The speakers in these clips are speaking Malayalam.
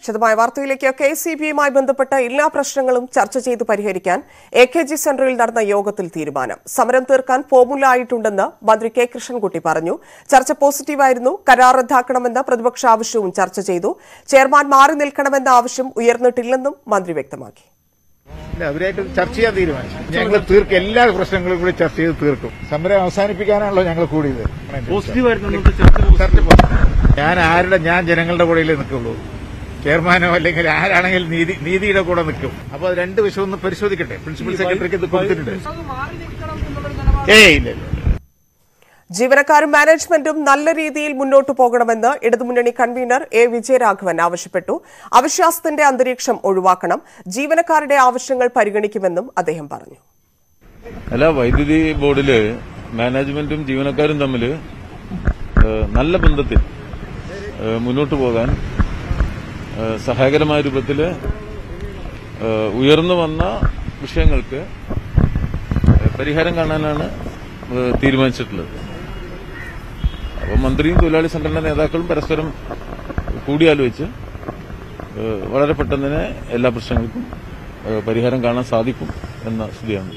വിശദമായ വാർത്തയിലേക്ക് കെ സി ബിയുമായി ബന്ധപ്പെട്ട എല്ലാ പ്രശ്നങ്ങളും ചർച്ച ചെയ്ത് പരിഹരിക്കാൻ എ കെ ജി സെന്ററിൽ നടന്ന യോഗത്തിൽ തീരുമാനം സമരം തീർക്കാൻ ഫോർമുല ആയിട്ടുണ്ടെന്ന് മന്ത്രി കെ കൃഷ്ണൻകുട്ടി പറഞ്ഞു ചർച്ച പോസിറ്റീവായിരുന്നു കരാർ റദ്ദാക്കണമെന്ന പ്രതിപക്ഷ ആവശ്യവും ചർച്ച ചെയ്തു ചെയർമാൻ മാറി നിൽക്കണമെന്ന ആവശ്യം ഉയർന്നിട്ടില്ലെന്നും മന്ത്രി വ്യക്തമാക്കി ഇല്ല, അവരായിട്ട് ചർച്ച ചെയ്യാൻ തീരുമാനിച്ചു ഞങ്ങൾ തീർക്കും എല്ലാ പ്രശ്നങ്ങളും കൂടി ചർച്ച ചെയ്ത് തീർക്കും സമരം അവസാനിപ്പിക്കാനാണല്ലോ ഞങ്ങൾ കൂടിയത് പോസിറ്റീവായിരുന്നു ഇന്നത്തെ ചർച്ച ചർച്ച പോസിറ്റീവ്. ഞാൻ ആരുടെ ഞാൻ ജനങ്ങളുടെ കൂടെയല്ലേ നിൽക്കുള്ളൂ ചെയർമാനോ അല്ലെങ്കിൽ ആരാണെങ്കിലും നീതി നീതിയുടെ കൂടെ നിൽക്കും അപ്പോൾ അത് രണ്ട് വിഷയം ഒന്ന് പരിശോധിക്കട്ടെ പ്രിൻസിപ്പൽ സെക്രട്ടറിക്ക് ഇത് കൊടുത്തിട്ടുണ്ട് ഏയ് ഇല്ല ഇല്ല ജീവനക്കാരും മാനേജ്മെന്റും നല്ല രീതിയിൽ മുന്നോട്ടു പോകണമെന്ന് ഇടതുമുന്നണി കൺവീനർ എ വിജയരാഘവൻ ആവശ്യപ്പെട്ടു അവിശ്വാസത്തിന്റെ അന്തരീക്ഷം ഒഴിവാക്കണം ജീവനക്കാരുടെ ആവശ്യങ്ങൾ പരിഗണിക്കുമെന്നും അദ്ദേഹം പറഞ്ഞു അല്ല വൈദ്യുതി ബോർഡില് മാനേജ്മെന്റും ജീവനക്കാരും തമ്മിൽ നല്ല ബന്ധത്തിൽ ഏഹ്, മുന്നോട്ട് പോകാൻ ഏഹ്, സഹായകരമായ രൂപത്തിൽ ഉയർന്നു വന്ന വിഷയങ്ങൾക്ക് ഏഹ്, പരിഹാരം കാണാനാണ് ഏഹ്, തീരുമാനിച്ചിട്ടുള്ളത് അപ്പോൾ മന്ത്രിയും തൊഴിലാളി സംഘടനാ നേതാക്കളും പരസ്പരം കൂടിയാലോചിച്ച് ഏഹ്, വളരെ പെട്ടെന്ന് തന്നെ എല്ലാ പ്രശ്നങ്ങൾക്കും ഏഹ്, പരിഹാരം കാണാൻ സാധിക്കും എന്ന സ്ഥിതിയാണ്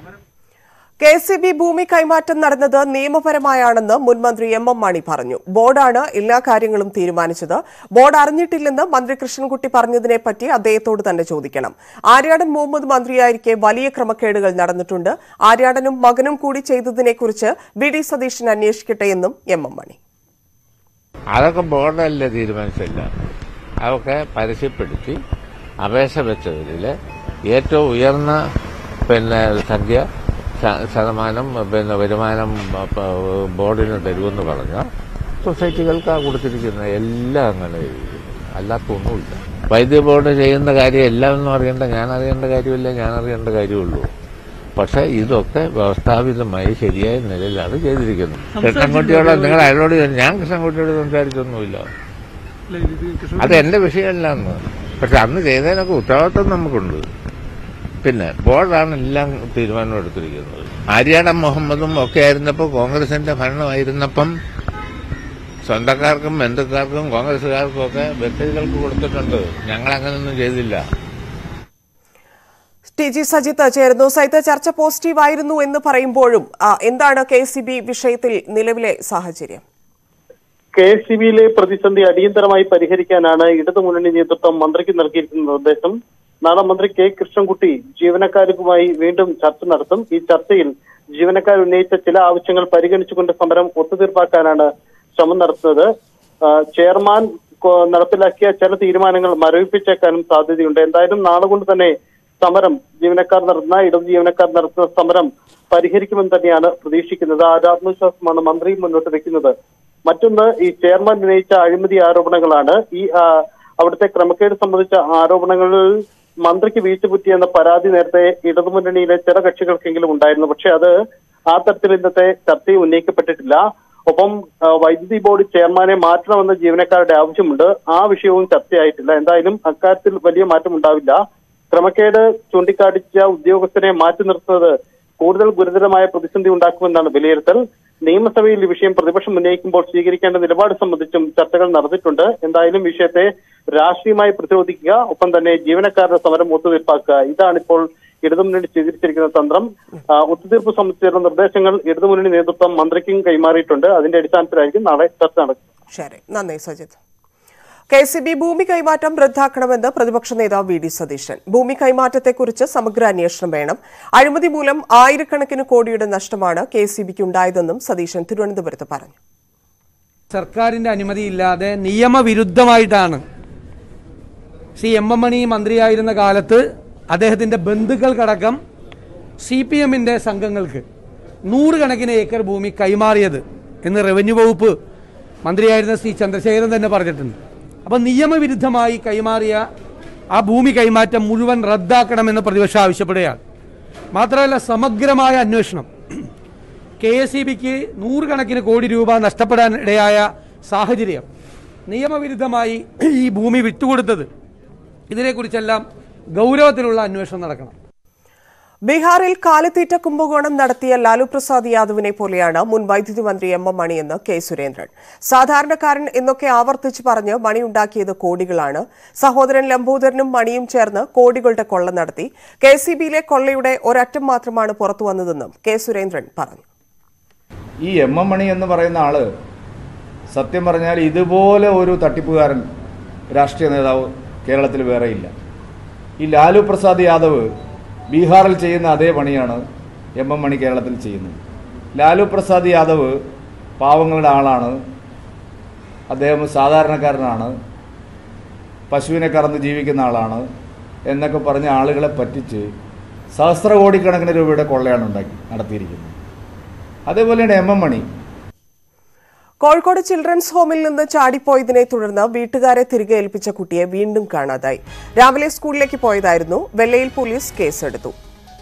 കെ സി ബി ഭൂമി കൈമാറ്റം നടന്നത് നിയമപരമായാണെന്ന് മുൻമന്ത്രി എം എം മണി പറഞ്ഞു ബോർഡാണ് എല്ലാ കാര്യങ്ങളും തീരുമാനിച്ചത് ബോർഡ് അറിഞ്ഞിട്ടില്ലെന്ന് മന്ത്രി കൃഷ്ണൻകുട്ടി പറഞ്ഞതിനെപ്പറ്റി അദ്ദേഹത്തോട് തന്നെ ചോദിക്കണം ആര്യാടൻ മുഹമ്മദ് മന്ത്രിയായിരിക്കെ വലിയ ക്രമക്കേടുകൾ നടന്നിട്ടുണ്ട് ആര്യാടനും മകനും കൂടി ചെയ്തതിനെക്കുറിച്ച് വി ഡി സതീശൻ അന്വേഷിക്കട്ടെയെന്നും എം എം മണി അതൊക്കെ ബോർഡല്ലേ തീരുമാനിച്ചില്ല അതൊക്കെ പരസ്യപ്പെടുത്തി അപേക്ഷ വെച്ചവരിൽ ഏറ്റവും ഉയർന്ന പിന്നെ സംഖ്യ ശ- ശതമാനം പിന്നെ വരുമാനം പ- ബോർഡിന് തരുമെന്ന് പറഞ്ഞ സൊസൈറ്റികൾക്കാണ് കൊടുത്തിരിക്കുന്നത് എല്ലാം അങ്ങനെ എഴുതിയിരിക്കുന്നു. അല്ലാത്തൊന്നുമില്ല വൈദ്യുതി ബോർഡ് ചെയ്യുന്ന കാര്യം എല്ലാം ഒന്നും അറിയേണ്ട ഞാൻ അറിയേണ്ട കാര്യമില്ല ഞാൻ അറിയേണ്ട കാര്യമുള്ളൂ പക്ഷെ ഇതൊക്കെ വ്യവസ്ഥാപിതമായി ശരിയായ നിലയിലാണ് ചെയ്തിരിക്കുന്നത് കൃഷ്ണൻകുട്ടിയോട് നിങ്ങൾ അയാളോട് ഞാൻ കൃഷ്ണൻകുട്ടിയോട് സംസാരിച്ചൊന്നുമില്ല അത് എന്റെ വിഷയമല്ല അന്ന് പക്ഷെ അന്ന് ചെയ്തതിനൊക്കെ ഉത്തരവാദിത്വം നമുക്കുണ്ട് പിന്നെ ബോർഡാണ് എല്ലാം തീരുമാനം എടുത്തിരിക്കുന്നത് ആര്യാടൻ മുഹമ്മദും ഒക്കെ ആയിരുന്നപ്പോൾ കോൺഗ്രസിന്റെ ഭരണമായിരുന്നപ്പം സ്വന്തക്കാർക്കും ബന്ധുക്കാർക്കും കോൺഗ്രസുകാർക്കും ഒക്കെ വ്യക്തികൾക്ക് കൊടുത്തിട്ടുണ്ട് ഞങ്ങൾ അങ്ങനെയൊന്നും ചെയ്തില്ല ടി ജി സജിത്ത് ചേരുന്നു സൈത്ത് ചർച്ച പോസിറ്റീവായിരുന്നു എന്ന് പറയുമ്പോഴും ആ, എന്താണ് കെ സി ബി വിഷയത്തിൽ നിലവിലെ സാഹചര്യം കെ എസ് സി ബിയിലെ പ്രതിസന്ധി അടിയന്തരമായി പരിഹരിക്കാനാണ് ഇടതുമുന്നണി നേതൃത്വം മന്ത്രിക്ക് നൽകിയിരിക്കുന്ന നിർദ്ദേശം നാളെ മന്ത്രി കെ കൃഷ്ണൻകുട്ടി ജീവനക്കാരുമായി വീണ്ടും ചർച്ച നടത്തും ഈ ചർച്ചയിൽ ജീവനക്കാർ ഉന്നയിച്ച ചില ആവശ്യങ്ങൾ പരിഗണിച്ചുകൊണ്ട് സമരം ഒത്തുതീർപ്പാക്കാനാണ് ശ്രമം നടത്തുന്നത് ആ, ചെയർമാൻ കൊ- നടപ്പിലാക്കിയ ചില തീരുമാനങ്ങൾ മരവിപ്പിച്ചേക്കാനും സാധ്യതയുണ്ട് എന്തായാലും നാളെ കൊണ്ട് തന്നെ സമരം ജീവനക്കാർ നടത്തുന്ന ഇടതു ജീവനക്കാർ നടത്തുന്ന സമരം പരിഹരിക്കുമെന്ന് തന്നെയാണ് പ്രതീക്ഷിക്കുന്നത് ആ ഒരു ആത്മവിശ്വാസമാണ് മന്ത്രി മുന്നോട്ട് വെക്കുന്നത് മറ്റൊന്ന് ഈ ചെയർമാൻ ഉന്നയിച്ച അഴിമതി ആരോപണങ്ങളാണ് ഈ ആ, അവിടുത്തെ ക്രമക്കേട് സംബന്ധിച്ച ആരോപണങ്ങളിൽ മന്ത്രിക്ക് വീഴ്ച പറ്റിയെന്ന പരാതി നേരത്തെ ഇടതുമുന്നണിയിലെ ചില കക്ഷികൾക്കെങ്കിലും ഉണ്ടായിരുന്നു പക്ഷെ അത് ആ തരത്തിൽ ഇന്നത്തെ ചർച്ചയിൽ ഉന്നയിക്കപ്പെട്ടിട്ടില്ല ഒപ്പം ആ, വൈദ്യുതി ബോർഡ് ചെയർമാനെ മാറ്റണമെന്ന ജീവനക്കാരുടെ ആവശ്യമുണ്ട് ആ വിഷയവും ചർച്ചയായിട്ടില്ല എന്തായാലും അക്കാര്യത്തിൽ വലിയ മാറ്റം ഉണ്ടാവില്ല ക്രമക്കേട് ചൂണ്ടിക്കാട്ടിച്ച ഉദ്യോഗസ്ഥരെ മാറ്റി നിർത്തുന്നത് കൂടുതൽ ഗുരുതരമായ പ്രതിസന്ധി ഉണ്ടാക്കുമെന്നാണ് വിലയിരുത്തൽ നിയമസഭയിൽ ഈ വിഷയം പ്രതിപക്ഷം ഉന്നയിക്കുമ്പോൾ സ്വീകരിക്കേണ്ട നിലപാട് സംബന്ധിച്ചും ചർച്ചകൾ നടന്നിട്ടുണ്ട് എന്തായാലും വിഷയത്തെ രാഷ്ട്രീയമായി പ്രതിരോധിക്കുക ഒപ്പം തന്നെ ജീവനക്കാരുടെ സമരം ഒത്തുതീർപ്പാക്കുക ഇതാണിപ്പോൾ ഇടതുമുന്നണി സ്വീകരിച്ചിരിക്കുന്ന തന്ത്രം ആ, ഒത്തുതീർപ്പ് സംബന്ധിച്ചുള്ള നിർദ്ദേശങ്ങൾ ഇടതുമുന്നണി നേതൃത്വം മന്ത്രിക്കും കൈമാറിയിട്ടുണ്ട് അതിന്റെ അടിസ്ഥാനത്തിലായിരിക്കും നാളെ ചർച്ച നടക്കുക ശരി നന്ദി സജിത്ത് കെ സി ബി ഭൂമി കൈമാറ്റം റദ്ദാക്കണമെന്ന് പ്രതിപക്ഷ നേതാവ് വി ഡി സതീശൻ ഭൂമി കൈമാറ്റത്തെക്കുറിച്ച് സമഗ്ര അന്വേഷണം വേണം അഴിമതി മൂലം ആയിരക്കണക്കിന് കോടിയുടെ നഷ്ടമാണ് കെ സി ബിക്ക് ഉണ്ടായതെന്നും സതീശൻ തിരുവനന്തപുരത്ത് പറഞ്ഞു സർക്കാരിന്റെ അനുമതിയില്ലാതെ നിയമവിരുദ്ധമായിട്ടാണ് ശ്രീ എം എം മണി മന്ത്രിയായിരുന്ന കാലത്ത് അദ്ദേഹത്തിന്റെ ബന്ധുക്കൾക്കടക്കം സി പി എമ്മിന്റെ സംഘങ്ങൾക്ക് നൂറുകണക്കിന് ഏക്കർ ഭൂമി കൈമാറിയത് എന്ന് റവന്യൂ വകുപ്പ് മന്ത്രിയായിരുന്ന ശ്രീ ചന്ദ്രശേഖരൻ തന്നെ പറഞ്ഞിട്ടുണ്ട് അപ്പം നിയമവിരുദ്ധമായി കൈമാറിയ ആ ഭൂമി കൈമാറ്റം മുഴുവൻ റദ്ദാക്കണമെന്ന് പ്രതിപക്ഷം ആവശ്യപ്പെടുകയാണ് മാത്രമല്ല സമഗ്രമായ അന്വേഷണം കെ എസ് ഇ ബിക്ക് നൂറുകണക്കിന് കോടി രൂപ നഷ്ടപ്പെടാൻ ഇടയായ സാഹചര്യം നിയമവിരുദ്ധമായി ഈ ഭൂമി വിട്ടുകൊടുത്തത് ഇതിനെക്കുറിച്ചെല്ലാം ഗൗരവത്തിലുള്ള അന്വേഷണം നടക്കണം ബീഹാറിൽ കാലിത്തീറ്റ കുംഭകോണം നടത്തിയ ലാലു പ്രസാദ് യാദവിനെ പോലെയാണ് മുൻ വൈദ്യുതി മന്ത്രി എം എം മണിയെന്ന് കെ സുരേന്ദ്രൻ സാധാരണക്കാരൻ എന്നൊക്കെ ആവർത്തിച്ച് പറഞ്ഞ് മണി ഉണ്ടാക്കിയത് കോടികളാണ് സഹോദരൻ ലംബോദരനും മണിയും ചേർന്ന് കോടികളുടെ കൊള്ള നടത്തി കെ സി ബിയിലെ കൊള്ളയുടെ ഒരറ്റം മാത്രമാണ് പുറത്തു വന്നതെന്നും കെ സുരേന്ദ്രൻ പറഞ്ഞു ഈ എം എം മണി എന്ന് പറയുന്ന ആള് സത്യം പറഞ്ഞാൽ ഇതുപോലെ ഒരു തട്ടിപ്പുകാരൻ രാഷ്ട്രീയ നേതാവ് കേരളത്തിൽ വേറെയില്ല ഈ ലാലു പ്രസാദ് യാദവ് ബീഹാറിൽ ചെയ്യുന്ന അതേ പണിയാണ് എം എം മണി കേരളത്തിൽ ചെയ്യുന്നത് ലാലു പ്രസാദ് യാദവ് പാവങ്ങളുടെ ആളാണ് അദ്ദേഹം സാധാരണക്കാരനാണ് പശുവിനെ കറന്ന് ജീവിക്കുന്ന ആളാണ് എന്നൊക്കെ പറഞ്ഞ ആളുകളെ പറ്റിച്ച് സഹസ്ര കോടിക്കണക്കിന് രൂപയുടെ കൊള്ളയാണ് ഉണ്ടാക്കി നടത്തിയിരിക്കുന്നത് അതേപോലെയാണ് M M Mani Kozhikode children's ഹോമിൽ നിന്ന് ചാടിപ്പോയതിനെ തുടർന്ന് വീട്ടുകാരെ തിരികെ ഏൽപ്പിച്ച കുട്ടിയെ വീണ്ടും കാണാതായി രാവിലെ സ്കൂളിലേക്ക് പോയതായിരുന്നു വെല്ലയിൽ പോലീസ് കേസെടുത്തു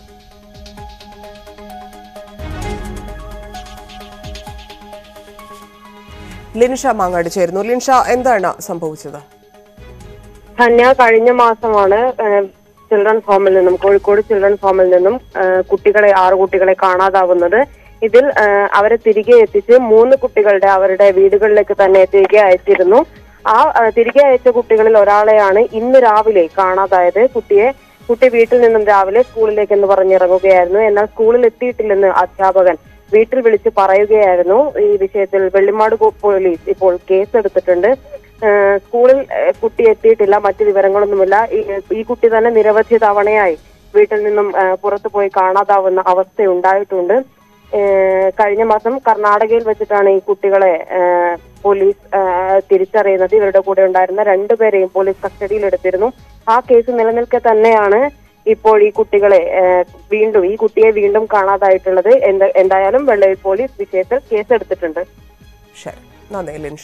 ലിൻഷ മാങ്ങാട് ചേരുന്നു ലിൻഷ എന്താണ് സംഭവിച്ചത് ധന്യ കഴിഞ്ഞ മാസമാണ് ഏഹ്, ചിൽഡ്രൻസ് ഹോമിൽ നിന്നും കോഴിക്കോട് ചിൽഡ്രൻസ് ഹോമിൽ നിന്നും ഏഹ്, കുട്ടികളെ ആറ് കുട്ടികളെ കാണാതാവുന്നത് ഇതിൽ ഏഹ്, അവരെ തിരികെ എത്തിച്ച് മൂന്ന് കുട്ടികളുടെ അവരുടെ വീടുകളിലേക്ക് തന്നെ തിരികെ അയച്ചിരുന്നു ആ ഏഹ്, തിരികെ അയച്ച കുട്ടികളിൽ ഒരാളെയാണ് ഇന്ന് രാവിലെ കാണാതായത് കുട്ടിയെ കുട്ടി വീട്ടിൽ നിന്നും രാവിലെ സ്കൂളിലേക്ക് എന്ന് പറഞ്ഞിറങ്ങുകയായിരുന്നു എന്നാൽ സ്കൂളിൽ എത്തിയിട്ടില്ലെന്ന് അധ്യാപകൻ വീട്ടിൽ വിളിച്ച് പറയുകയായിരുന്നു ഈ വിഷയത്തിൽ വെള്ളിമാട് കോ- പോലീസ് ഇപ്പോൾ കേസെടുത്തിട്ടുണ്ട് ഏഹ് സ്കൂളിൽ ഏഹ് കുട്ടി എത്തിയിട്ടില്ല മറ്റു വിവരങ്ങളൊന്നുമില്ല ഈ ഈ കുട്ടി തന്നെ നിരവധി തവണയായി വീട്ടിൽ നിന്നും ഏഹ് പുറത്തു പോയി കാണാതാവുന്ന അവസ്ഥ ഉണ്ടായിട്ടുണ്ട് ഏഹ് കഴിഞ്ഞ മാസം കർണാടകയിൽ വെച്ചിട്ടാണ് ഈ കുട്ടികളെ ഏഹ് പോലീസ് ഏഹ് തിരിച്ചറിയുന്നത് ഇവരുടെ കൂടെ ഉണ്ടായിരുന്ന രണ്ടുപേരെയും പോലീസ് കസ്റ്റഡിയിൽ എടുത്തിരുന്നു ആ കേസ് നിലനിൽക്കെ തന്നെയാണ് ഇപ്പോൾ ഈ കുട്ടികളെ ഏഹ് വീണ്ടും ഈ കുട്ടിയെ വീണ്ടും കാണാതായിട്ടുള്ളത് എന്ത- എന്തായാലും വെള്ളയിൽ പോലീസ് വിഷയത്തിൽ കേസെടുത്തിട്ടുണ്ട് ശരി നന്ദി Linsha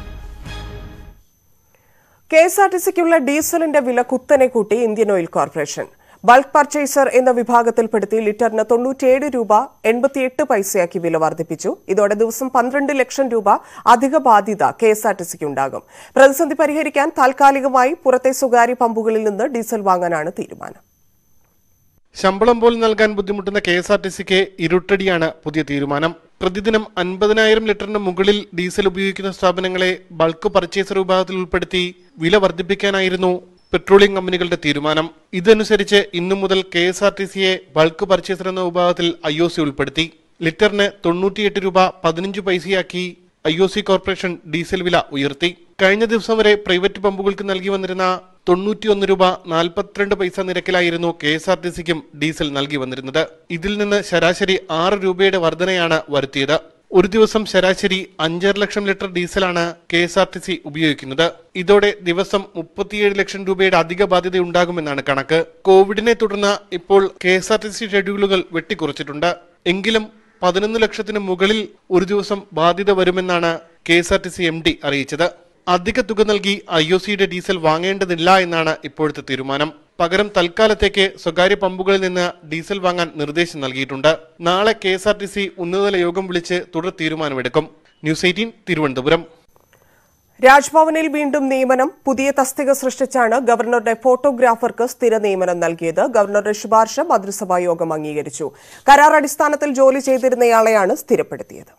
K S R T സിക്കുള്ള ഡീസലിന്റെ വില കുത്തനെ കൂട്ടി Indian oil corporation bulk purchaser എന്ന വിഭാഗത്തിൽപ്പെടുത്തി ലിറ്ററിന് തൊണ്ണൂറ്റിയേഴ് രൂപ എൺപത്തിയെട്ട് പൈസയാക്കി വില വർദ്ധിപ്പിച്ചു ഇതോടെ ദിവസം പന്ത്രണ്ട് ലക്ഷം രൂപ അധിക ബാധ്യത കെ എസ് ആർ ടി സിക്ക് ഉണ്ടാകും പ്രതിസന്ധി പരിഹരിക്കാൻ താൽക്കാലികമായി പുറത്തെ സ്വകാര്യ പമ്പുകളിൽ നിന്ന് ഡീസൽ വാങ്ങാനാണ് തീരുമാനം ശമ്പളം പോലും നൽകാൻ ബുദ്ധിമുട്ടുന്ന കെ എസ് ആർ ടി സിക്ക് ഇരുട്ടടിയാണ് പുതിയ തീരുമാനം പ്രതിദിനം അൻപതിനായിരം ലിറ്ററിന് മുകളിൽ ഡീസൽ ഉപയോഗിക്കുന്ന സ്ഥാപനങ്ങളെ ബൾക്ക് പർച്ചേസർ വിഭാഗത്തിൽ ഉൾപ്പെടുത്തി വില വർദ്ധിപ്പിക്കാനായിരുന്നു പെട്രോളിയം കമ്പനികളുടെ തീരുമാനം ഇതനുസരിച്ച് ഇന്നു മുതൽ കെ എസ് ആർ ടി സിയെ ബൾക്ക് പർച്ചേസർ എന്ന വിഭാഗത്തിൽ ഐ ഒ സി ഉൾപ്പെടുത്തി ലിറ്ററിന് തൊണ്ണൂറ്റിയെട്ട് രൂപ പതിനഞ്ച് പൈസയാക്കി I O C corporation diesel വില ഉയർത്തി കഴിഞ്ഞ ദിവസം വരെ പ്രൈവറ്റ് പമ്പുകൾക്ക് നൽകി വന്നിരുന്ന തൊണ്ണൂറ്റിയൊന്ന് രൂപ നാൽപ്പത്തിരണ്ട് പൈസ നിരക്കിലായിരുന്നു കെ എസ് ആർ ടി സിക്കും ഡീസൽ നൽകി വന്നിരുന്നത് ഇതിൽ നിന്ന് ശരാശരി ആറ് രൂപയുടെ വർധനയാണ് വരുത്തിയത് ഒരു ദിവസം ശരാശരി അഞ്ചര ലക്ഷം ലിറ്റർ ഡീസലാണ് K S R T C ഉപയോഗിക്കുന്നത് ഇതോടെ ദിവസം മുപ്പത്തിയേഴ് ലക്ഷം രൂപയുടെ അധിക ബാധ്യത ഉണ്ടാകുമെന്നാണ് കണക്ക് കോവിഡിനെ തുടർന്ന് ഇപ്പോൾ K S R T C ഷെഡ്യൂളുകൾ വെട്ടിക്കുറച്ചിട്ടുണ്ട് എങ്കിലും പതിനൊന്ന് ലക്ഷത്തിന് മുകളിൽ ഒരു ദിവസം ബാധ്യത വരുമെന്നാണ് K S R T C M D അറിയിച്ചത് അധിക തുക നൽകി ഐ ഒ സിയുടെ ഡീസൽ വാങ്ങേണ്ടതില്ല എന്നാണ് ഇപ്പോഴത്തെ തീരുമാനം പകരം തൽക്കാലത്തേക്ക് സ്വകാര്യ പമ്പുകളിൽ നിന്ന് ഡീസൽ വാങ്ങാൻ നിർദ്ദേശം നൽകിയിട്ടുണ്ട് നാളെ K S R T C ഉന്നതതല യോഗം വിളിച്ച് തുടർ തീരുമാനമെടുക്കും ന്യൂസ് എയ്റ്റീൻ തിരുവനന്തപുരം രാജ്ഭവനിൽ വീണ്ടും നിയമനം പുതിയ തസ്തിക സൃഷ്ടിച്ചാണ് ഗവർണറുടെ ഫോട്ടോഗ്രാഫർക്ക് സ്ഥിര നിയമനം നൽകിയത് ഗവർണറുടെ ശുപാർശ മന്ത്രിസഭാ യോഗം അംഗീകരിച്ചു കരാർ അടിസ്ഥാനത്തിൽ ജോലി ചെയ്തിരുന്നയാളെയാണ് സ്ഥിരപ്പെടുത്തിയത്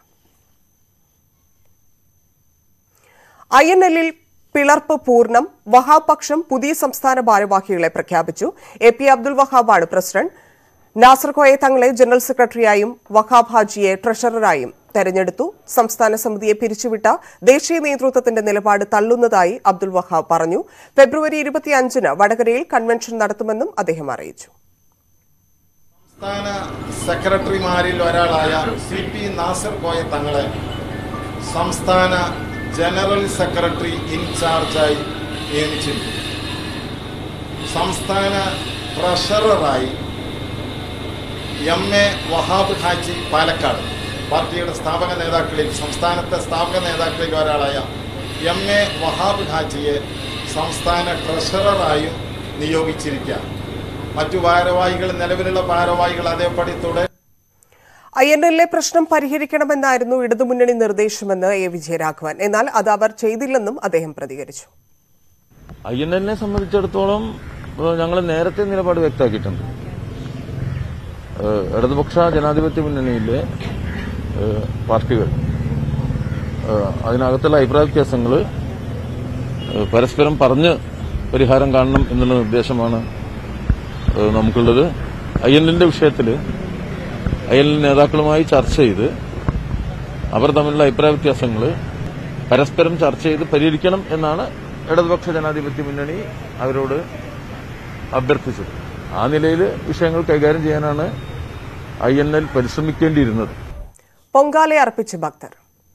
ഐ എൻ എല്ലിൽ പിളർപ്പ് പൂർണ്ണം വഹാബ് പക്ഷം പുതിയ സംസ്ഥാന ഭാരവാഹികളെ പ്രഖ്യാപിച്ചു എ പി അബ്ദുൽ വഹാബാണ് പ്രസിഡന്റ് നാസർ കോയെ തങ്ങളെ ജനറൽ സെക്രട്ടറിയായും വഹാബ് ഹാജിയെ ട്രഷററായും തെരഞ്ഞെടുത്തു സംസ്ഥാന സമിതിയെ പിരിച്ചുവിട്ട ദേശീയ നേതൃത്വത്തിന്റെ നിലപാട് തള്ളുന്നതായി അബ്ദുൽ വഹാബ് പറഞ്ഞു ഫെബ്രുവരി ഇരുപത്തിയഞ്ചിന് വടകരയിൽ കൺവെൻഷൻ നടത്തുമെന്നും അദ്ദേഹം അറിയിച്ചു സംസ്ഥാന സെക്രട്ടറിമാരിൽ ഒരാളായ സി പി നാസർ കോയ തങ്ങളെ സംസ്ഥാന ജനറൽ സെക്രട്ടറി ഇൻചാർജായി നിയമിച്ചിരിക്കുന്നു സംസ്ഥാന ട്രഷററായി എം എ വഹാബ് ഹാജി പാലക്കാട് പാർട്ടിയുടെ സ്ഥാപക നേതാക്കളിൽ സംസ്ഥാനത്തെ സ്ഥാപക നേതാക്കളിൽ ഒരാളായ എം എ വഹാബ് ഹാജിയെ സംസ്ഥാന ട്രഷററായും നിയോഗിച്ചിരിക്കുക മറ്റു ഭാരവാഹികൾ നിലവിലുള്ള ഭാരവാഹികൾ അതേപടി തുടരും ഐ എൻ എല്ലിലെ പ്രശ്നം പരിഹരിക്കണമെന്നായിരുന്നു ഇടതുമുന്നണി നിർദ്ദേശമെന്ന് എ വിജയരാഘവൻ എന്നാൽ അത് അവർ ചെയ്തില്ലെന്നും അദ്ദേഹം പ്രതികരിച്ചു ഐ എൻ എല്ലിനെ സംബന്ധിച്ചിടത്തോളം ഞങ്ങൾ നേരത്തെ നിലപാട് വ്യക്തമാക്കിയിട്ടുണ്ട് ഏഹ്, ഇടതുപക്ഷ ജനാധിപത്യ മുന്നണിയിലെ ഏഹ്, പാർട്ടികൾ ഏഹ്, അതിനകത്തുള്ള അഭിപ്രായ വ്യത്യാസങ്ങൾ ഏഹ്, പരസ്പരം പറഞ്ഞ് പരിഹാരം കാണണം എന്നുള്ള നിർദ്ദേശമാണ് ഏഹ്, നമുക്കുള്ളത് ഐ എല്ലിന്റെ വിഷയത്തിൽ ഐ എൽ നേതാക്കളുമായി ചർച്ച ചെയ്ത് അവർ തമ്മിലുള്ള അഭിപ്രായ വ്യത്യാസങ്ങൾ പരസ്പരം ചർച്ച ചെയ്ത് പരിഹരിക്കണം എന്നാണ് ഇടതുപക്ഷ ജനാധിപത്യ മുന്നണി അവരോട് അഭ്യർത്ഥിച്ചത് ആ നിലയിൽ വിഷയങ്ങൾ കൈകാര്യം ചെയ്യാനാണ് ഐ എൻ എൽ പരിശ്രമിക്കേണ്ടിയിരുന്നത് പൊങ്കാല അർപ്പിച്ച് ഭക്തർ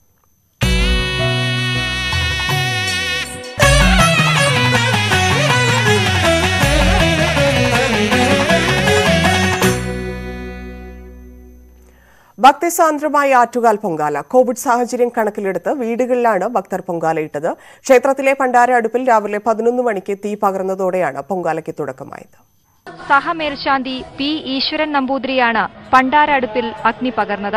ഭക്തിസാന്ദ്രമായ ആറ്റുകാൽ പൊങ്കാല കോവിഡ് സാഹചര്യം കണക്കിലെടുത്ത് വീടുകളിലാണ് ഭക്തർ പൊങ്കാലയിട്ടത് ക്ഷേത്രത്തിലെ പണ്ടാര അടുപ്പിൽ രാവിലെ പതിനൊന്ന് മണിക്ക് തീ പകർന്നതോടെയാണ് പൊങ്കാലയ്ക്ക് തുടക്കമായത് സഹമേൽശാന്തി പി ഈശ്വരൻ നമ്പൂതിരിയാണ് പണ്ടാര അടുപ്പിൽ അഗ്നി പകർന്നത്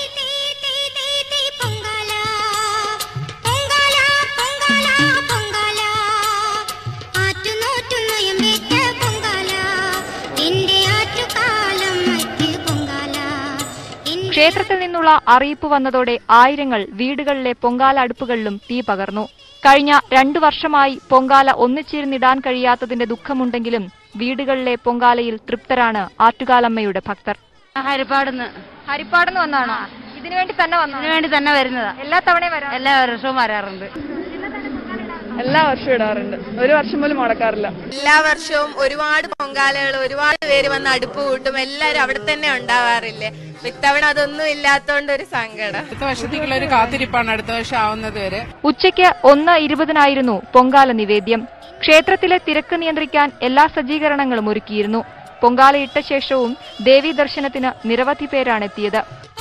ക്ഷേത്രത്തിൽ നിന്നുള്ള അറിയിപ്പ് വന്നതോടെ ആയിരങ്ങൾ വീടുകളിലെ പൊങ്കാല അടുപ്പുകളിലും തീ പകർന്നു കഴിഞ്ഞ രണ്ടു വർഷമായി പൊങ്കാല ഒന്നിച്ചിരുന്നിടാൻ കഴിയാത്തതിന്റെ ദുഃഖമുണ്ടെങ്കിലും വീടുകളിലെ പൊങ്കാലയിൽ തൃപ്തരാണ് ആറ്റുകാലമ്മയുടെ ഭക്തർ ഹരിപ്പാടുന്ന് ഹരിപ്പാടുന്ന് വന്നാണോ ഇതിനു വേണ്ടി തന്നെ വന്നു ഇതിനു വേണ്ടി തന്നെ വരുന്നതാ എല്ലാ തവണയും വരാം എല്ലാ വർഷവും വരാറുണ്ട് എല്ലാ വർഷവും ഇടാറുണ്ട് ഒരു വർഷം പോലും മുടക്കാറില്ല എല്ലാ വർഷവും ഒരുപാട് പൊങ്കാലകൾ ഒരുപാട് പേര് വന്ന് അടുപ്പ് കൂട്ടും എല്ലാരും അവിടെ തന്നെ ഉണ്ടാവാറില്ലേ അപ്പൊ ഇത്തവണ അതൊന്നും ഇല്ലാത്തോണ്ട് ഒരു സങ്കടം അടുത്ത വർഷത്തേക്കുള്ള ഒരു കാത്തിരിപ്പാണ് അടുത്ത വർഷം ആവുന്നത് വരെ ഉച്ചയ്ക്ക് ഒന്ന് ഇരുപതിനായിരുന്നു പൊങ്കാല നിവേദ്യം ക്ഷേത്രത്തിലെ തിരക്ക് നിയന്ത്രിക്കാൻ എല്ലാ സജ്ജീകരണങ്ങളും ഒരുക്കിയിരുന്നു പൊങ്കാലയിട്ട ശേഷവും ദേവീ ദർശനത്തിന് നിരവധി പേരാണ് എത്തിയത്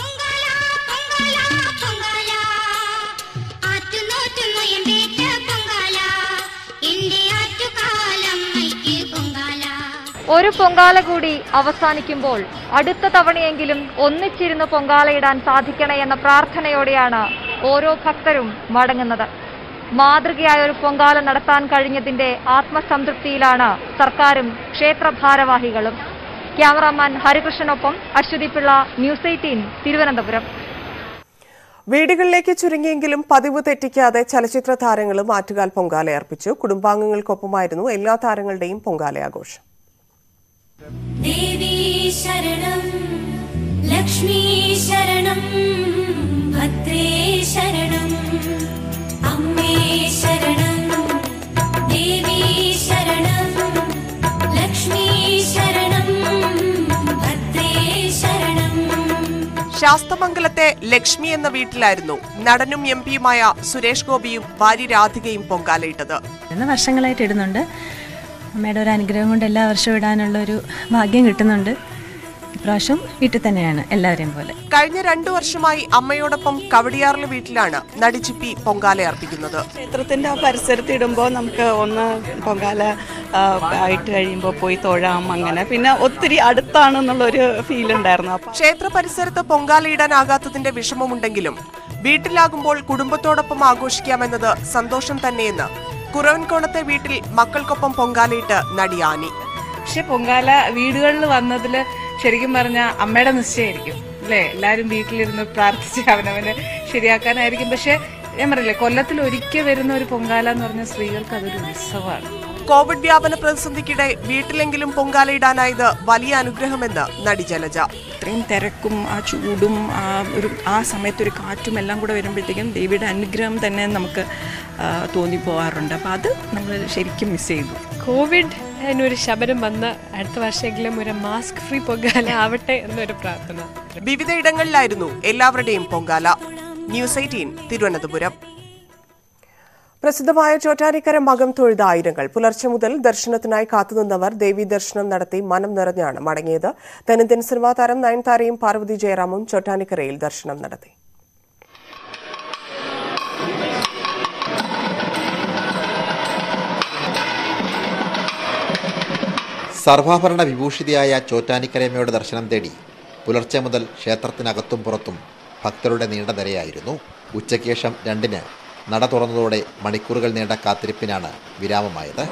ഒരു പൊങ്കാല കൂടി അവസാനിക്കുമ്പോൾ അടുത്ത തവണയെങ്കിലും ഒന്നിച്ചിരുന്ന് പൊങ്കാലയിടാൻ സാധിക്കണേ എന്ന പ്രാർത്ഥനയോടെയാണ് ഓരോ ഭക്തരും മടങ്ങുന്നത് മാതൃകയായ ഒരു പൊങ്കാല നടത്താൻ കഴിഞ്ഞതിന്റെ ആത്മസംതൃപ്തിയിലാണ് സർക്കാരും ക്ഷേത്ര ഭാരവാഹികളും ക്യാമറാമാൻ ഹരികൃഷ്ണനൊപ്പം അശ്വതി പിള്ള ന്യൂസ് എയ്റ്റീൻ തിരുവനന്തപുരം വീടുകളിലേക്ക് ചുരുങ്ങിയെങ്കിലും പതിവ് തെറ്റിക്കാതെ ചലച്ചിത്ര താരങ്ങളും ആറ്റുകാൽ പൊങ്കാല അർപ്പിച്ചു കുടുംബാംഗങ്ങൾക്കൊപ്പമായിരുന്നു എല്ലാ താരങ്ങളുടെയും പൊങ്കാലയാഘോഷം ദേവി ശരണം ലക്ഷ്മി ശരണം ഭദ്രേ ശരണം അമ്മേ ശരണം ദേവി ശരണം ലക്ഷ്മി ശരണം ഭദ്രേ ശരണം ശാസ്തമംഗലത്തെ ലക്ഷ്മി എന്ന വീട്ടിലായിരുന്നു നടനും എം പിയുമായ സുരേഷ് ഗോപിയും ഭാര്യ രാധികയും പൊങ്കാലയിട്ടത് ഇന്ന് വർഷങ്ങളായിട്ട് ഇടുന്നുണ്ട് അമ്മയുടെ ഒരു അനുഗ്രഹം കൊണ്ട് എല്ലാ വർഷവും ഇടാനുള്ള ഒരു ഭാഗ്യം കിട്ടുന്നുണ്ട് ഇപ്രാവശ്യം വീട്ടിൽ തന്നെയാണ് എല്ലാവരെയും പോലെ കഴിഞ്ഞ രണ്ടു വർഷമായി അമ്മയോടൊപ്പം കവടിയാറിലെ വീട്ടിലാണ് നടിച്ചിപ്പി പൊങ്കാല അർപ്പിക്കുന്നത് ക്ഷേത്രത്തിന്റെ ആ പരിസരത്ത് ഇടുമ്പോൾ നമുക്ക് ഒന്ന് പൊങ്കാല ആ, ആയിട്ട് കഴിയുമ്പോൾ പോയി തൊഴാം അങ്ങനെ പിന്നെ ഒത്തിരി അടുത്താണെന്നുള്ളൊരു ഫീൽ ഉണ്ടായിരുന്നു അപ്പൊ ക്ഷേത്ര പരിസരത്ത് പൊങ്കാലയിടാനാകാത്തതിന്റെ വിഷമമുണ്ടെങ്കിലും വീട്ടിലാകുമ്പോൾ കുടുംബത്തോടൊപ്പം ആഘോഷിക്കാമെന്നത് സന്തോഷം തന്നെയെന്ന് കുറവൻകോണത്തെ വീട്ടിൽ മക്കൾക്കൊപ്പം പൊങ്കാലയിട്ട് നടി ആനി പക്ഷെ പൊങ്കാല വീടുകളിൽ വന്നതിൽ ശരിക്കും പറഞ്ഞ അമ്മയുടെ നിശ്ചയമായിരിക്കും അല്ലേ എല്ലാവരും വീട്ടിലിരുന്ന് പ്രാർത്ഥിച്ച് അവനവന് ശരിയാക്കാനായിരിക്കും പക്ഷെ ഞാൻ പറയില്ലേ കൊല്ലത്തിൽ ഒരിക്കൽ വരുന്ന ഒരു പൊങ്കാല എന്ന് പറഞ്ഞ സ്ത്രീകൾക്ക് അതൊരു ഉത്സവമാണ് കോവിഡ് വ്യാപന പ്രതിസന്ധിക്കിടെ വീട്ടിലെങ്കിലും പൊങ്കാലയിടാനായത് വലിയ അനുഗ്രഹമെന്ന് നടി ജലജ ഇത്രയും തിരക്കും ആ ചൂടും ആ ഒരു ആ സമയത്ത് ഒരു കാറ്റും എല്ലാം കൂടെ വരുമ്പോഴത്തേക്കും ദേവിയുടെ അനുഗ്രഹം തന്നെ നമുക്ക് ആ, തോന്നിപ്പോവാറുണ്ട് അപ്പം അത് നമ്മൾ ശരിക്കും മിസ് ചെയ്തു കോവിഡ് അതിനൊരു ശബരം വന്ന് അടുത്ത വർഷമെങ്കിലും ഒരു മാസ്ക് ഫ്രീ പൊങ്കാല ആവട്ടെ എന്നൊരു പ്രാർത്ഥന വിവിധയിടങ്ങളിലായിരുന്നു എല്ലാവരുടെയും പൊങ്കാല ന്യൂസ് എയ്റ്റീൻ തിരുവനന്തപുരം പ്രസിദ്ധമായ ചോറ്റാനിക്കര മകം തൊഴുത ആയിരങ്ങൾ പുലർച്ചെ മുതൽ ദർശനത്തിനായി കാത്തുനിന്നവർ ദേവീ ദർശനം നടത്തി മനം നിറഞ്ഞാണ് മടങ്ങിയത് തെന്നിന്ത്യൻ സിനിമാ താരം നയൻതാരയും പാർവതി ജയറാമും ചോറ്റാനിക്കരയിൽ ദർശനം നടത്തി സർവാഭരണ വിഭൂഷിതയായ ചോറ്റാനിക്കരയമ്മയുടെ ദർശനം തേടി പുലർച്ചെ മുതൽ ക്ഷേത്രത്തിനകത്തും പുറത്തും ഭക്തരുടെ നീണ്ട നിരയായിരുന്നു ഉച്ചയ്ക്ക് ശേഷം രണ്ടിന് നട തുറന്നതോടെ മണിക്കൂറുകൾ നീണ്ട കാത്തിരിപ്പിനാണ് വിരാമമായത്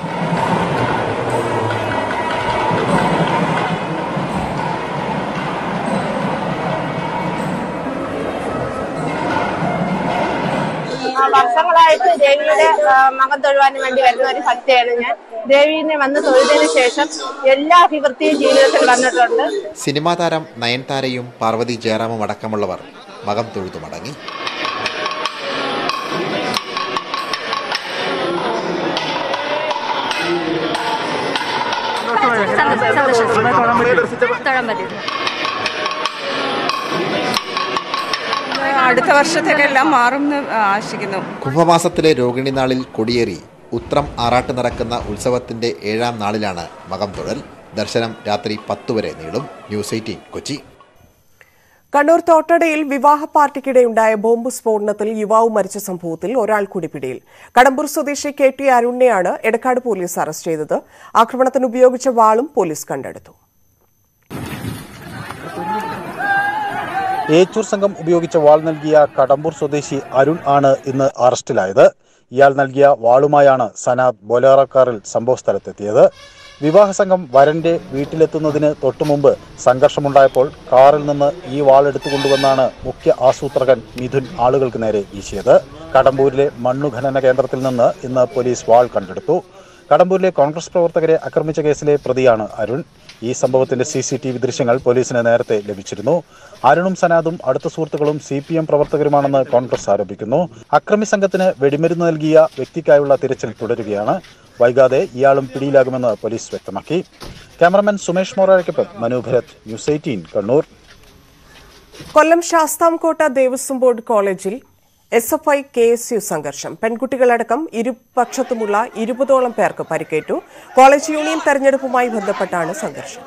വർഷങ്ങളായിട്ട് ദേവിയുടെ ആ, മകം തൊഴുവാൻ വേണ്ടി വരുന്ന ഒരു ഭക്തയാണ് ഞാൻ ദേവിനെ വന്ന് തൊഴുതിന് ശേഷം എല്ലാ അഭിവൃദ്ധിയും ജീവിതത്തിൽ വന്നിട്ടുണ്ട് സിനിമാ താരം നയൻതാരയും പാർവതി ജയറാമും അടക്കമുള്ളവർ മകം തൊഴുതു മടങ്ങി തൊഴാൻ പറ്റില്ല അടുത്ത വർഷത്തേക്കെല്ലാം മാറും എന്ന് ആശിക്കുന്നു കുംഭമാസത്തിലെ രോഹിണി നാളിൽ കൊടിയേറി ഉത്രം ആറാട്ട് നടക്കുന്ന ഉത്സവത്തിന്റെ ഏഴാം നാളിലാണ് മകം തൊഴൽ ദർശനം രാത്രി പത്തു വരെ നീളും ന്യൂസ് എയ്റ്റീൻ കൊച്ചി കണ്ണൂർ തോട്ടടയിൽ വിവാഹ പാർട്ടിക്കിടെയുണ്ടായ ബോംബ് സ്ഫോടനത്തിൽ യുവാവ് മരിച്ച സംഭവത്തിൽ ഒരാൾ കൂടി പിടിയിൽ കടമ്പൂർ സ്വദേശി കെ ടി അരുണിനെയാണ് എടക്കാട് പോലീസ് അറസ്റ്റ് ചെയ്തത് ആക്രമണത്തിന് ഉപയോഗിച്ച വാളും പോലീസ് കണ്ടെടുത്തു ഏച്ചൂർ സംഘം ഉപയോഗിച്ച വാൾ നൽകിയ കടമ്പൂർ സ്വദേശി അരുൺ ആണ് ഇന്ന് അറസ്റ്റിലായത് ഇയാൾ നൽകിയ വാളുമായാണ് സനാദ് ബൊലേറോ കാറിൽ സംഭവസ്ഥലത്തെത്തിയത് വിവാഹ സംഘം വരന്റെ വീട്ടിലെത്തുന്നതിന് തൊട്ടുമുമ്പ് സംഘർഷമുണ്ടായപ്പോൾ കാറിൽ നിന്ന് ഈ വാൾ എടുത്തുകൊണ്ടുവന്നാണ് മുഖ്യ ആസൂത്രകൻ മിഥുൻ ആളുകൾക്ക് നേരെ വീശിയത് കടമ്പൂരിലെ മണ്ണുഖനന കേന്ദ്രത്തിൽ നിന്ന് ഇന്ന് പോലീസ് വാൾ കണ്ടെടുത്തു കടമ്പൂരിലെ കോൺഗ്രസ് പ്രവർത്തകരെ ആക്രമിച്ച കേസിലെ പ്രതിയാണ് അരുൺ ഈ സംഭവത്തിന്റെ സി സി ടി വി ദൃശ്യങ്ങൾ പോലീസിന് നേരത്തെ ലഭിച്ചിരുന്നു അരുണും സനാദും അടുത്ത സുഹൃത്തുക്കളും സി പി എം പ്രവർത്തകരുമാണെന്ന് കോൺഗ്രസ് ആരോപിക്കുന്നു അക്രമി സംഘത്തിന് വെടിമരുന്ന് നൽകിയ വ്യക്തിക്കായുള്ള തിരച്ചിൽ തുടരുകയാണ് വൈകാതെ ഇയാളും പിടിയിലാകുമെന്ന് പോലീസ് വ്യക്തമാക്കി ക്യാമറമാൻ സുമേഷ് മോറാരയ്ക്കൊപ്പം Manu Bharat news eighteen Kannur Kollam Sasthamkotta Devaswom board കോളേജിൽ S F I K S U സംഘർഷം പെൺകുട്ടികളടക്കം ഇരുപക്ഷത്തുമുള്ള ഇരുപതോളം പേർക്ക് പരിക്കേറ്റു കോളേജ് യൂണിയൻ തെരഞ്ഞെടുപ്പുമായി ബന്ധപ്പെട്ടാണ് സംഘർഷം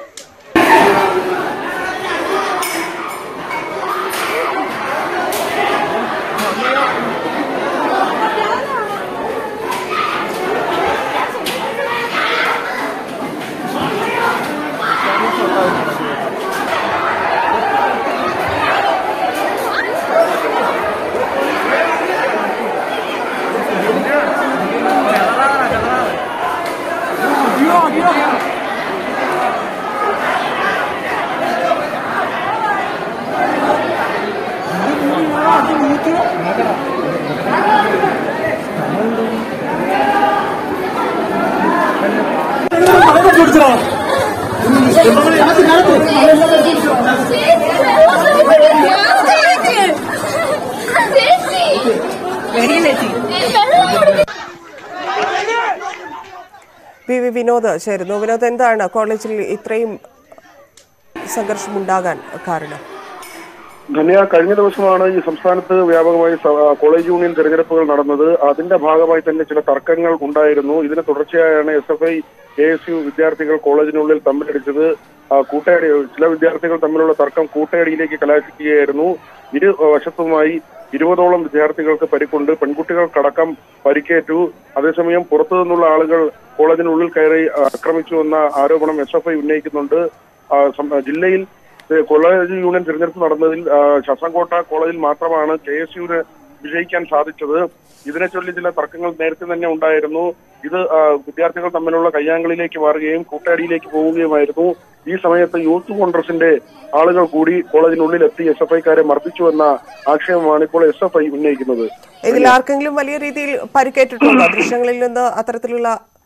പി വി വിനോദ് ചേരുന്നു വിനോദ് എന്താണ് കോളേജിൽ ഇത്രയും സംഘർഷം ഉണ്ടാകാൻ കാരണം ധന്യ കഴിഞ്ഞ ദിവസമാണ് ഈ സംസ്ഥാനത്ത് വ്യാപകമായി സ- കോളേജ് യൂണിയൻ തെരഞ്ഞെടുപ്പുകൾ നടന്നത് അതിന്റെ ഭാഗമായി തന്നെ ചില തർക്കങ്ങൾ ഉണ്ടായിരുന്നു ഇതിന് തുടർച്ചയായാണ് S F I K S U വിദ്യാർത്ഥികൾ കോളേജിനുള്ളിൽ തമ്മിലടിച്ചത് ആ, കൂട്ടയടി ചില വിദ്യാർത്ഥികൾ തമ്മിലുള്ള തർക്കം കൂട്ടയടിയിലേക്ക് കലാശിക്കുകയായിരുന്നു ഇരു വശത്തുമായി ഇരുപതോളം വിദ്യാർത്ഥികൾക്ക് പരിക്കുണ്ട് പെൺകുട്ടികൾക്കടക്കം പരിക്കേറ്റു അതേസമയം പുറത്തു നിന്നുള്ള ആളുകൾ കോളേജിനുള്ളിൽ കയറി ആ, ആക്രമിച്ചുവെന്ന ആരോപണം എസ് എഫ് ഐ ഉന്നയിക്കുന്നുണ്ട് ആ, സം- ജില്ലയിൽ ഏഹ് കോളേജ് യൂണിയൻ തിരഞ്ഞെടുപ്പ് നടന്നതിൽ ആ, ശാസ്താംകോട്ട കോളേജിൽ മാത്രമാണ് കെ എസ് യുവിന് വിജയിക്കാൻ സാധിച്ചത് ഇതിനെ ചൊല്ലി ചില തർക്കങ്ങൾ നേരത്തെ തന്നെ ഉണ്ടായിരുന്നു ഇത് ആ, വിദ്യാർത്ഥികൾ തമ്മിലുള്ള കയ്യാങ്കളിയിലേക്ക് മാറുകയും കൂട്ടയടിയിലേക്ക് പോവുകയുമായിരുന്നു ഈ സമയത്ത് യൂത്ത് കോൺഗ്രസിന്റെ ആളുകൾ കൂടി കോളേജിനുള്ളിൽ എത്തി എസ് എഫ് ഐക്കാരെ മർദ്ദിച്ചുവെന്ന ആക്ഷേപമാണ് ഇപ്പോൾ എസ് എഫ് ഐ ഉന്നയിക്കുന്നത് ഇതിൽ ആർക്കെങ്കിലും വലിയ രീതിയിൽ പരിക്കേറ്റിട്ടുണ്ടോ ദൃശ്യങ്ങളിൽ നിന്ന് അത്തരത്തിലുള്ള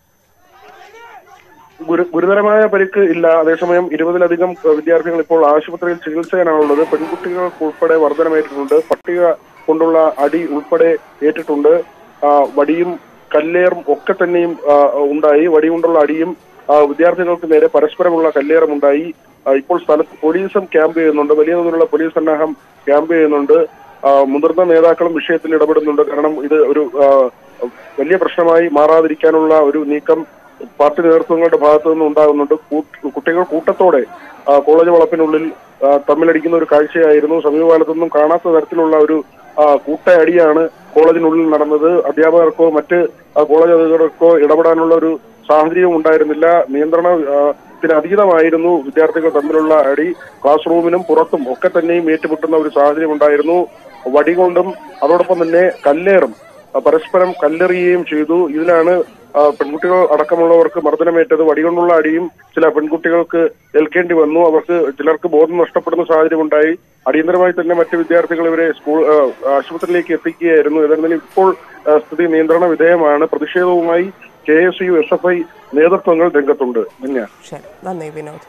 ഗുരു- ഗുരുതരമായ പരിക്ക് ഇല്ല അതേസമയം ഇരുപതിലധികം ഏഹ്, വിദ്യാർത്ഥികൾ ഇപ്പോൾ ആശുപത്രിയിൽ ചികിത്സയിലാണുള്ളത് പെൺകുട്ടികൾക്ക് ഉൾപ്പെടെ വർധനമേറ്റിട്ടുണ്ട് പട്ടിക കൊണ്ടുള്ള അടി ഉൾപ്പെടെ ഏറ്റിട്ടുണ്ട് ആ, വടിയും കല്ലേറും ഒക്കെ തന്നെയും ആ, ഉണ്ടായി വടി കൊണ്ടുള്ള അടിയും ആ, വിദ്യാർത്ഥികൾക്ക് നേരെ പരസ്പരമുള്ള കല്ലേറും ഉണ്ടായി ആ, ഇപ്പോൾ സ്ഥലത്ത് പോലീസും ക്യാമ്പ് ചെയ്യുന്നുണ്ട് വലിയ തോതിലുള്ള പോലീസ് സന്നാഹം ക്യാമ്പ് ചെയ്യുന്നുണ്ട് ആ, മുതിർന്ന നേതാക്കളും വിഷയത്തിൽ ഇടപെടുന്നുണ്ട് കാരണം ഇത് ഒരു ആ, വലിയ പ്രശ്നമായി മാറാതിരിക്കാനുള്ള ഒരു നീക്കം പാർട്ടി നേതൃത്വങ്ങളുടെ ഭാഗത്തു നിന്ന് ഉണ്ടാകുന്നുണ്ട് കൂട്ട്- കുട്ടികൾ കൂട്ടത്തോടെ ആ, കോളേജ് വളപ്പിനുള്ളിൽ ആ, തമ്മിലടിക്കുന്ന ഒരു കാഴ്ചയായിരുന്നു സമീപകാലത്തൊന്നും കാണാത്ത തരത്തിലുള്ള ഒരു ആ, കൂട്ടയടിയാണ് കോളേജിനുള്ളിൽ നടന്നത് അധ്യാപകർക്കോ മറ്റ് ആ, കോളേജ് അധികൃതർക്കോ ഇടപെടാനുള്ള ഒരു സാഹചര്യവും ഉണ്ടായിരുന്നില്ല നിയന്ത്രണ ആ, ത്തിന് അതീതമായിരുന്നു വിദ്യാർത്ഥികൾ തമ്മിലുള്ള അടി ക്ലാസ് റൂമിനും പുറത്തും ഒക്കെ തന്നെയും ഏറ്റുമുട്ടുന്ന ഒരു സാഹചര്യം ഉണ്ടായിരുന്നു വടി കൊണ്ടും അതോടൊപ്പം തന്നെ കല്ലേറും ആ, പരസ്പരം കല്ലെറിയുകയും ചെയ്തു ഇതിലാണ് ആ, പെൺകുട്ടികൾ അടക്കമുള്ളവർക്ക് മർദ്ദനമേറ്റത് വടികൊണ്ടുള്ള അടിയും ചില പെൺകുട്ടികൾക്ക് ഏൽക്കേണ്ടി വന്നു അവർക്ക് ചിലർക്ക് ബോധം നഷ്ടപ്പെടുന്ന സാഹചര്യം ഉണ്ടായി അടിയന്തരമായി തന്നെ മറ്റ് വിദ്യാർത്ഥികൾ ഇവരെ സ്കൂൾ ആ, ആശുപത്രിയിലേക്ക് എത്തിക്കുകയായിരുന്നു ഏതായിരുന്നാലും ഇപ്പോൾ ആ, സ്ഥിതി നിയന്ത്രണ വിധേയമാണ് പ്രതിഷേധവുമായി K S U S F I നേതൃത്വങ്ങൾ രംഗത്തുണ്ട് ധന്യ ശരി നന്ദി വിനോദ്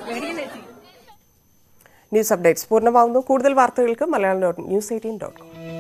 ന്യൂസ് അപ്ഡേറ്റ്സ് പൂർണ്ണമാകുന്നു കൂടുതൽ വാർത്തകൾക്ക് Malayalam dot news eighteen dot com